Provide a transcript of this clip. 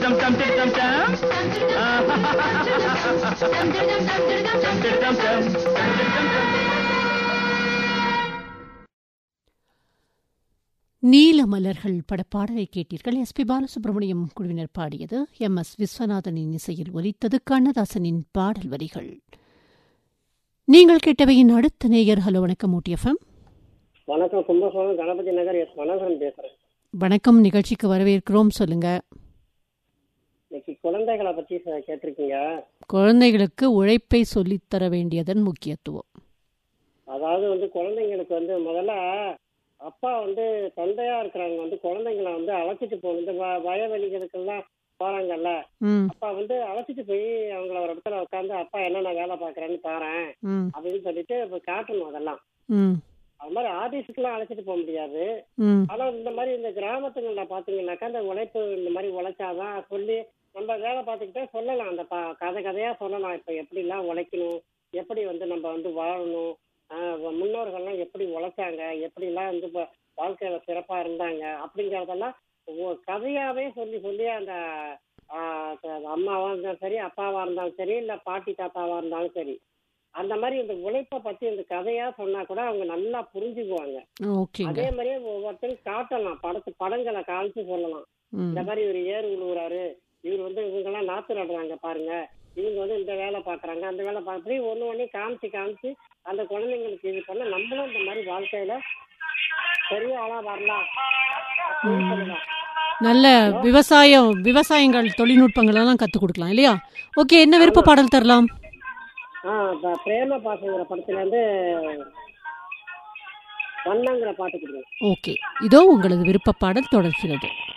டம் டம் திடு டம் டம் டம் திடு டம் டம் டம் திடு டம் டம் நீல மலர்கள் பட பாடலை கேட்டீர்கள் எஸ் பி பாலசுப்ரமணியம் குழுவினர் பாடியது எம் எஸ் விஸ்வநாதனின் இசையில் ஒலித்தது கண்ணதாசனின் பாடல் வரிகள் நீங்கள் கேட்டவையின் அடுத்த நேயர் ஹலோ வணக்கம் ஊட்டிஎஃப்எம் வணக்கம் கும்பகோணம் கணபதி நகர் எஸ் மனோகரன் பேசுறேன் வணக்கம் நிகழ்ச்சிக்கு வரவேற்கிறோம் சொல்லுங்க இன்னைக்கு குழந்தைகளை பத்தி ச- கேட்டிருக்கீங்க குழந்தைகளுக்கு உழைப்பை சொல்லித்தர வேண்டியதன் முக்கியத்துவம் அதாவது வந்து குழந்தைங்களுக்கு வந்து முதல்ல அப்பா வந்து தந்தையா இருக்கிறவங்க வந்து குழந்தைங்களை வந்து அழைச்சிட்டு போகணும் இந்த வ- வயவெளிகளுக்கெல்லாம் போறாங்கல்ல ம் அப்பா வந்து அழைச்சிட்டு போய் அவங்கள ஒரு இடத்துல உட்காந்து அப்பா என்னென்ன வேலை பாக்குறேன்னு பாறேன் ம் அப்படின்னு சொல்லிட்டு இப்ப காட்டணும் அதெல்லாம் ம் அது மாதிரி ஆபீஸுக்குலாம் அழைச்சிட்டு போக முடியாது ம் ஆனா இந்த மாதிரி இந்த கிராமத்துங்கள்ல பாத்தீங்கன்னாக்கா இந்த உழைப்பு இந்த மாதிரி உழைச்சாதான் சொல்லி நம்ம வேலை பார்த்துக்கிட்டே சொல்லலாம் அந்த ப- கதை கதையா சொல்லலாம் இப்ப எப்படி எல்லாம் உழைக்கணும் எப்படி வந்து நம்ம வந்து வாழணும் ஆஹ் முன்னோர்கள்லாம் எப்படி உழைச்சாங்க எப்படி எல்லாம் வந்து இப்ப வாழ்க்கையில சிறப்பா இருந்தாங்க அப்படிங்கறதெல்லாம் ஒ- கதையாவே சொல்லி சொல்லி அந்த ஆஹ் த- அம்மாவா இருந்தாலும் சரி அப்பாவா இருந்தாலும் சரி இல்ல பாட்டி தாத்தாவா இருந்தாலும் சரி அந்த மாதிரி இந்த உழைப்பை பத்தி இந்த கதையா சொன்னா கூட அவங்க நல்லா புரிஞ்சுக்குவாங்க ஓகேங்க அதே மாதிரியே ஒவ்வொருத்தரும் காட்டலாம் படத்து படங்களை காமிச்சு சொல்லலாம் ம் இந்த மாதிரி இவர் ஏறு உழுவுறாரு இவர் வந்து இவங்க எல்லாம் நாத்து நடுறாங்க பாருங்க இவங்க வந்து இந்த வேலை பாக்குறாங்க அந்த வேலை பா- அப்படி ஒண்ணு ஒண்ணு காமிச்சு காமிச்சு அந்த குழந்தைங்களுக்கு இது பண்ண நம்மளும் இந்த மாதிரி வாழ்க்கையில பெரிய ஆளா வரலாம் அப்படின்னு சொல்லலாம் நல்ல விவசாயம் விவசாயங்கள் தொழில்நுட்பங்கள் எல்லாம் கற்றுக் கொடுக்கலாம் இல்லையா ஓகே என்ன விருப்ப பாடல் தரலாம் ஆஹ் இப்ப பிரேம பாசங்கிற படத்துல இருந்து வண்ணங்கிற பாட்டு கொடுங்க ஓகே இதோ உங்களது விருப்ப பாடல் தொடர்கிறது